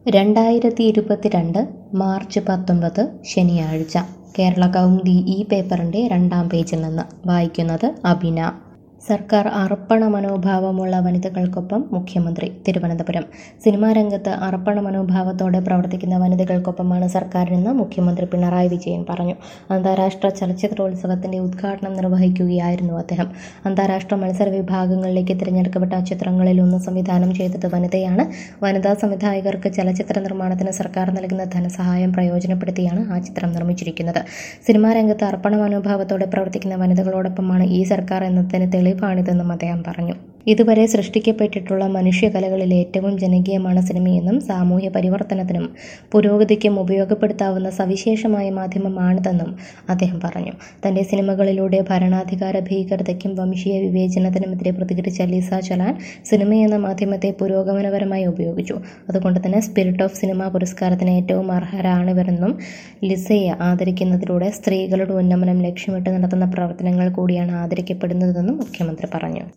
രണ്ടായിരത്തി ഇരുപത്തിരണ്ട് മാർച്ച് പത്തൊമ്പത് ശനിയാഴ്ച കേരള കൗമുദി ഈ പേപ്പറിൻ്റെ രണ്ടാം പേജിൽ നിന്ന് വായിക്കുന്നത് അബിന സർക്കാർ അർപ്പണ മനോഭാവമുള്ള വനിതകൾക്കൊപ്പം മുഖ്യമന്ത്രി തിരുവനന്തപുരം സിനിമാ രംഗത്ത് അർപ്പണ മനോഭാവത്തോടെ പ്രവർത്തിക്കുന്ന വനിതകൾക്കൊപ്പമാണ് സർക്കാരിനെന്ന് മുഖ്യമന്ത്രി പിണറായി വിജയൻ പറഞ്ഞു അന്താരാഷ്ട്ര ചലച്ചിത്രോത്സവത്തിന്റെ ഉദ്ഘാടനം നിർവഹിക്കുകയായിരുന്നു അദ്ദേഹം അന്താരാഷ്ട്ര മത്സര വിഭാഗങ്ങളിലേക്ക് തിരഞ്ഞെടുക്കപ്പെട്ട ചിത്രങ്ങളിൽ ഒന്ന് സംവിധാനം ചെയ്തത് വനിതയാണ് വനിതാ സംവിധായകർക്ക് ചലച്ചിത്ര നിർമ്മാണത്തിന് സർക്കാർ നൽകുന്ന ധനസഹായം പ്രയോജനപ്പെടുത്തിയാണ് ആ ചിത്രം നിർമ്മിച്ചിരിക്കുന്നത് സിനിമാ രംഗത്ത് അർപ്പണ മനോഭാവത്തോടെ പ്രവർത്തിക്കുന്ന വനിതകളോടൊപ്പമാണ് ഈ സർക്കാർ എന്നതിന് തെളിവാണിതെന്നും അദ്ദേഹം പറഞ്ഞു ഇതുവരെ സൃഷ്ടിക്കപ്പെട്ടിട്ടുള്ള മനുഷ്യകലകളിൽ ഏറ്റവും ജനകീയമാണ് സിനിമയെന്നും സാമൂഹ്യ പരിവർത്തനത്തിനും പുരോഗതിക്കും ഉപയോഗപ്പെടുത്താവുന്ന സവിശേഷമായ മാധ്യമമാണിതെന്നും അദ്ദേഹം പറഞ്ഞു തന്റെ സിനിമകളിലൂടെ ഭരണാധികാര ഭീകരതയ്ക്കും വംശീയ വിവേചനത്തിനുമെതിരെ പ്രതികരിച്ച ലിസ ചൊലാൻ സിനിമയെന്ന മാധ്യമത്തെ പുരോഗമനപരമായി ഉപയോഗിച്ചു അതുകൊണ്ട് തന്നെ സ്പിരിറ്റ് ഓഫ് സിനിമ പുരസ്കാരത്തിന് ഏറ്റവും അർഹരാണിവരെന്നും ലിസയെ ആദരിക്കുന്നതിലൂടെ സ്ത്രീകളുടെ ഉന്നമനം ലക്ഷ്യമിട്ട് നടത്തുന്ന പ്രവർത്തനങ്ങൾ കൂടിയാണ് ആദരിക്കപ്പെടുന്നതെന്നും മുഖ്യമന്ത്രി പറഞ്ഞു